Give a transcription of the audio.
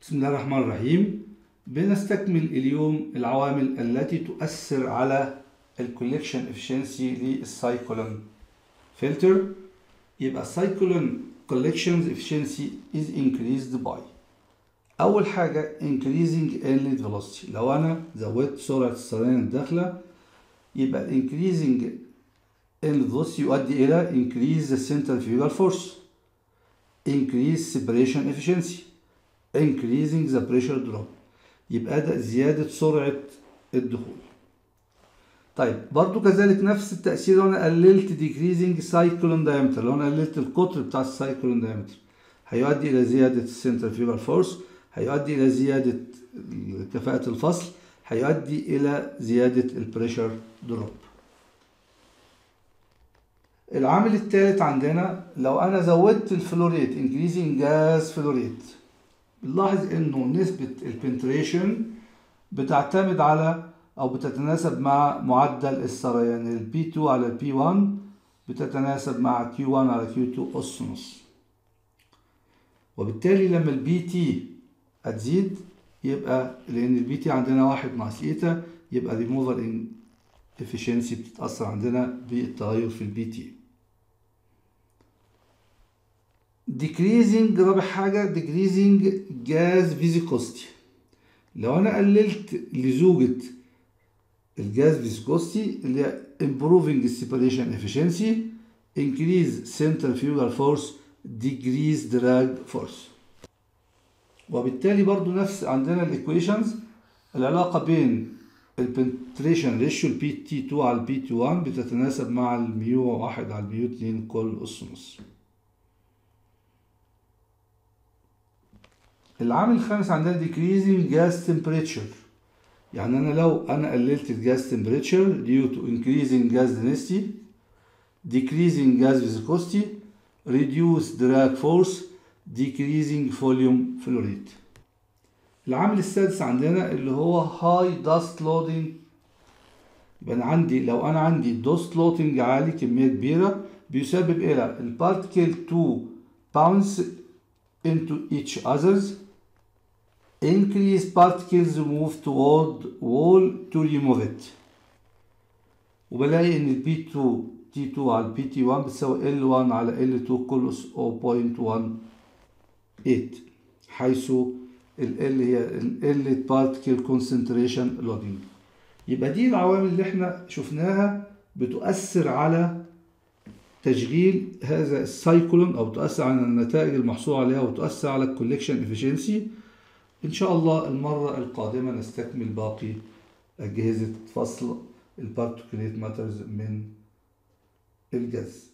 بسم الله الرحمن الرحيم بنستكمل اليوم العوامل التي تؤثر على الكوليكشن efficiency للسايكلون فلتر يبقى السايكلون collections efficiency is increased by أول حاجة increasing inlet velocity لو أنا زودت سرعة السريان الداخلة يبقى increasing inlet velocity يؤدي إلى increase the centrifugal force increase separation efficiency increasing the pressure drop يبقى ده زيادة سرعة الدخول طيب برضو كذلك نفس التأثير لو أنا قللت decreasing cyclone diameter لو أنا قللت القطر بتاع السايكلون diameter هيؤدي إلى زيادة السنترفيوجال فورس هيؤدي إلى زيادة كفاءة الفصل هيؤدي إلى زيادة البريشر دروب العامل الثالث عندنا لو أنا زودت الفلوريت increasing gas فلوريت بنلاحظ انه نسبة البنتريشن بتعتمد على او بتتناسب مع معدل السريان ال P2 على ال P1 بتتناسب مع Q1 على Q2 أس نص وبالتالي لما ال BT هتزيد يبقى لأن ال BT عندنا واحد ناقص إيتا يبقى removal efficiency بتتأثر عندنا بالتغير في ال BT decreasing رابع حاجة decreasing gas viscosity لو أنا قللت لزوجة الجاز viscosity اللي هي improving separation efficiency increase centrifugal force decrease drag force وبالتالي برضو نفس عندنا الايكويشنز العلاقة بين البنتريشن ريشيو البي تي 2 على البي تي 1 بتتناسب مع الميو 1 على الميو 2 كل أس نص العامل الخامس عندنا decreasing gas temperature يعني انا لو انا قللت الجاز temperature due to increasing gas density decreasing gas viscosity reduce drag force decreasing volume flow rate العامل السادس عندنا اللي هو high dust loading يبقى انا عندي لو انا عندي dust loading عالي كمية كبيرة بيسبب الى البارتكل to bounce into each others increase particles move toward wall to remove it وبلاقي ان ال P2 T2 على ال PT1 بتساوي L1 على L2 كل 0.18 حيث ال L هي ال L particle concentration loading يبقى دي العوامل اللي احنا شفناها بتؤثر على تشغيل هذا السايكلون او تؤثر على النتائج المحصول عليها وتؤثر على الكوليكشن افشنسي ان شاء الله المره القادمه نستكمل باقي اجهزه فصل البارتيكوليت ماترز من الجاز